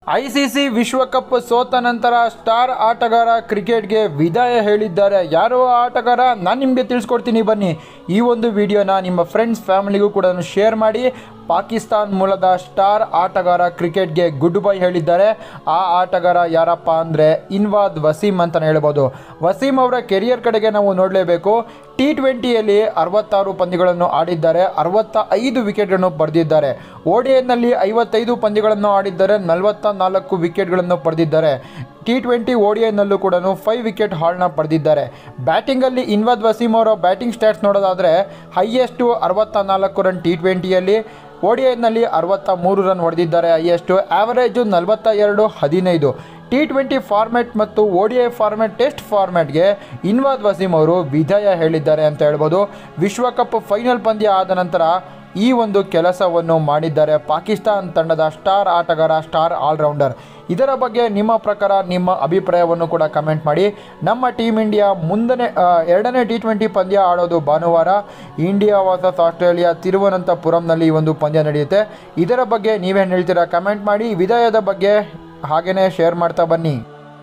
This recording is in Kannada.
ಐಸಿಸಿ ವಿಶ್ವಕಪ್ ಸೋತ ನಂತರ ಸ್ಟಾರ್ ಆಟಗಾರ ಕ್ರಿಕೆಟ್ಗೆ ವಿದಾಯ ಹೇಳಿದ್ದಾರೆ ಯಾರೋ ಆ ಆಟಗಾರ ನಾನು ನಿಮಗೆ ತಿಳಿಸ್ಕೊಡ್ತೀನಿ ಬನ್ನಿ ಈ ಒಂದು ವಿಡಿಯೋನ ನಿಮ್ಮ ಫ್ರೆಂಡ್ಸ್ ಫ್ಯಾಮಿಲಿಗೂ ಕೂಡ ಶೇರ್ ಮಾಡಿ ಪಾಕಿಸ್ತಾನ್ ಮೂಲದ ಸ್ಟಾರ್ ಆಟಗಾರ ಕ್ರಿಕೆಟ್ಗೆ ಗುಡ್ ಬೈ ಹೇಳಿದ್ದಾರೆ ಆ ಆಟಗಾರ ಯಾರಪ್ಪ ಅಂದರೆ ಇನ್ವಾದ್ ವಸೀಂ ಅಂತಲೇ ಹೇಳ್ಬೋದು ವಸೀಂ ಅವರ ಕೆರಿಯರ್ ಕಡೆಗೆ ನಾವು ನೋಡಲೇಬೇಕು ಟಿ ಟ್ವೆಂಟಿಯಲ್ಲಿ ಅರವತ್ತಾರು ಪಂದ್ಯಗಳನ್ನು ಆಡಿದ್ದಾರೆ ಅರವತ್ತ ಐದು ವಿಕೆಟ್ಗಳನ್ನು ಪಡೆದಿದ್ದಾರೆ ಓಡಿಎನ್ನಲ್ಲಿ ಐವತ್ತೈದು ಪಂದ್ಯಗಳನ್ನು ಆಡಿದ್ದಾರೆ ನಲವತ್ತ ನಾಲ್ಕು ವಿಕೆಟ್ಗಳನ್ನು ಪಡೆದಿದ್ದಾರೆ ಟಿ ಟ್ವೆಂಟಿ ಓಡಿಎನ್ನಲ್ಲೂ ಕೂಡ ಫೈವ್ ವಿಕೆಟ್ ಹಾಲ್ನ ಪಡೆದಿದ್ದಾರೆ ಬ್ಯಾಟಿಂಗಲ್ಲಿ ಇನ್ವಾದ್ ವಸೀಂ ಅವರ ಬ್ಯಾಟಿಂಗ್ ಸ್ಟ್ಯಾಟ್ಸ್ ನೋಡೋದಾದರೆ ಹೈಯೆಸ್ಟು ಅರವತ್ತ ನಾಲ್ಕು ರನ್ ಟಿ ಟ್ವೆಂಟಿಯಲ್ಲಿ ಓಡಿಐನಲ್ಲಿ ಅರವತ್ತ ಮೂರು ರನ್ ಹೊಡೆದಿದ್ದಾರೆ ಹೈಯೆಸ್ಟು ಆವರೇಜು ನಲವತ್ತ ಎರಡು ಹದಿನೈದು ಟಿ ಟ್ವೆಂಟಿ ಫಾರ್ಮ್ಯಾಟ್ ಮತ್ತು O D I format test ಫಾರ್ಮ್ಯಾಟ್ಗೆ ಇನ್ವಾದ್ ವಸೀಂ ಅವರು ವಿದಾಯ ಹೇಳಿದ್ದಾರೆ ಅಂತ ಹೇಳ್ಬೋದು ವಿಶ್ವಕಪ್ ಫೈನಲ್ ಪಂದ್ಯ ಆದ ನಂತರ ಈ ಒಂದು ಕೆಲಸವನ್ನು ಮಾಡಿದ್ದಾರೆ ಪಾಕಿಸ್ತಾನ್ ತಂಡದ ಸ್ಟಾರ್ ಆಟಗಾರ ಸ್ಟಾರ್ ಆಲ್ರೌಂಡರ್ ಇದರ ಬಗ್ಗೆ ನಿಮ್ಮ ಪ್ರಕಾರ ನಿಮ್ಮ ಅಭಿಪ್ರಾಯವನ್ನು ಕೂಡ ಕಮೆಂಟ್ ಮಾಡಿ ನಮ್ಮ ಟೀಮ್ ಇಂಡಿಯಾ ಮುಂದನೆ ಆ, ಎರಡನೇ ಟಿ ಟ್ವೆಂಟಿ ಪಂದ್ಯ ಆಡೋದು ಭಾನುವಾರ ಇಂಡಿಯಾ ವರ್ಸಸ್ ಆಸ್ಟ್ರೇಲಿಯಾ ತಿರುವನಂತಪುರಂನಲ್ಲಿ ಈ ಒಂದು ಪಂದ್ಯ ನಡೆಯುತ್ತೆ ಇದರ ಬಗ್ಗೆ ನೀವೇನು ಹೇಳ್ತೀರಾ ಕಮೆಂಟ್ ಮಾಡಿ ವಿದಾಯದ ಬಗ್ಗೆ ಹಾಗೆಯೇ ಶೇರ್ ಮಾಡ್ತಾ ಬನ್ನಿ